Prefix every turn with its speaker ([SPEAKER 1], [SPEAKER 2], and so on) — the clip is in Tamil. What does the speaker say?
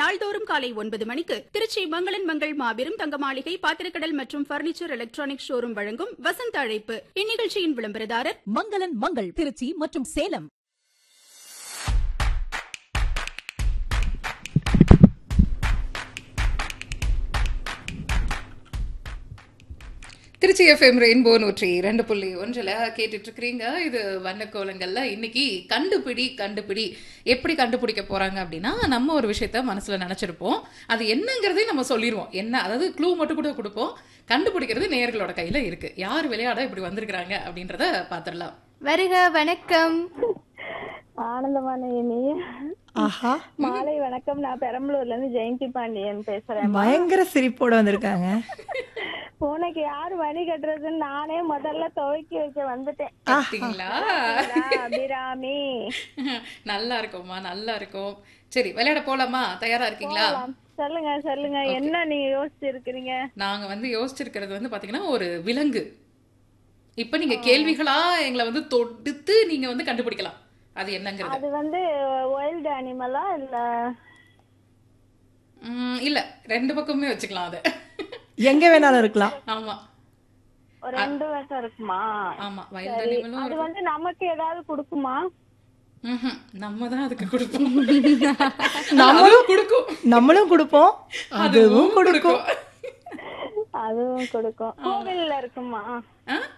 [SPEAKER 1] நாள்தோறும் காலை ஒன்பது மணிக்கு திருச்சி மங்களன் மங்கள் மாபெரும் தங்க மாளிகை பாத்திரக்கடல் மற்றும் பர்னிச்சர் எலக்ட்ரானிக் ஷோரூம் வழங்கும் வசந்த அழைப்பு இந்நிகழ்ச்சியின் விளம்பரதாரர்
[SPEAKER 2] மங்களன் மங்கள் திருச்சி மற்றும் சேலம்
[SPEAKER 3] திருச்சி எஃப்எம் ரெயின்போ நூற்றி இரண்டு புள்ளி ஒன்றில் கேட்டுட்டு இருக்கிறீங்க இது வண்ணக்கோலங்கள்ல இன்னைக்கு கண்டுபிடி கண்டுபிடி எப்படி கண்டுபிடிக்க போறாங்க அப்படின்னா நம்ம ஒரு விஷயத்த மனசுல நினைச்சிருப்போம் அது என்னங்கிறதே நம்ம சொல்லிடுவோம் என்ன அதாவது க்ளூ மட்டும் கூட கொடுப்போம் கண்டுபிடிக்கிறது நேயர்களோட கையில இருக்கு யார் விளையாட இப்படி வந்திருக்கிறாங்க அப்படின்றத பாத்திரலாம்
[SPEAKER 4] வருக வணக்கம்
[SPEAKER 5] ஆனந்தமான இனி
[SPEAKER 6] ஆஹா
[SPEAKER 5] மாலை வணக்கம் நான் பெரம்பலூர்ல இருந்து ஜெயந்தி பாண்டியன் பேசுறேன்
[SPEAKER 6] பயங்கர சிரிப்போட வந்திருக்காங்க
[SPEAKER 5] உனக்கு யாரு வழி கட்டுறதுன்னு நானே முதல்ல துவக்கி வைக்க வந்துட்டேன்
[SPEAKER 3] பார்த்தீங்களா
[SPEAKER 5] அபிராமி
[SPEAKER 3] நல்லா இருக்கும்மா நல்லா இருக்கும் சரி விளையாட போலாமா தயாரா இருக்கீங்களா
[SPEAKER 5] சொல்லுங்க சொல்லுங்க என்ன நீங்க யோசிச்சு இருக்கிறீங்க
[SPEAKER 3] நாங்க வந்து யோசிச்சிருக்கிறது வந்து பாத்தீங்கன்னா ஒரு விலங்கு இப்ப நீங்க கேள்விகளா எங்களை வந்து தொடுத்து நீங்க வந்து கண்டுபிடிக்கலாம் அது என்னங்கிறது
[SPEAKER 5] அது வந்து வைல்டு அனிமலா இல்ல
[SPEAKER 3] உம், இல்ல ரெண்டு பக்கமுமே வச்சுக்கலாம் அது
[SPEAKER 6] எங்க வேணாலும் இருக்கலாம்
[SPEAKER 3] ஆமா
[SPEAKER 5] ஒரு ரெண்டு வருஷம் இருக்குமா
[SPEAKER 3] ஆமா வயல் அனிமலும்
[SPEAKER 5] அது வந்து நமக்கு ஏதாவது கொடுக்குமா
[SPEAKER 3] நம்ம தான் அதுக்கு கொடுப்போம் நம்மளும் கொடுக்கும்
[SPEAKER 6] நம்மளும் கொடுப்போம் அதுவும் கொடுக்கும்
[SPEAKER 5] அதுவும் கொடுக்கும் கோவில்ல இருக்குமா
[SPEAKER 3] ஆ?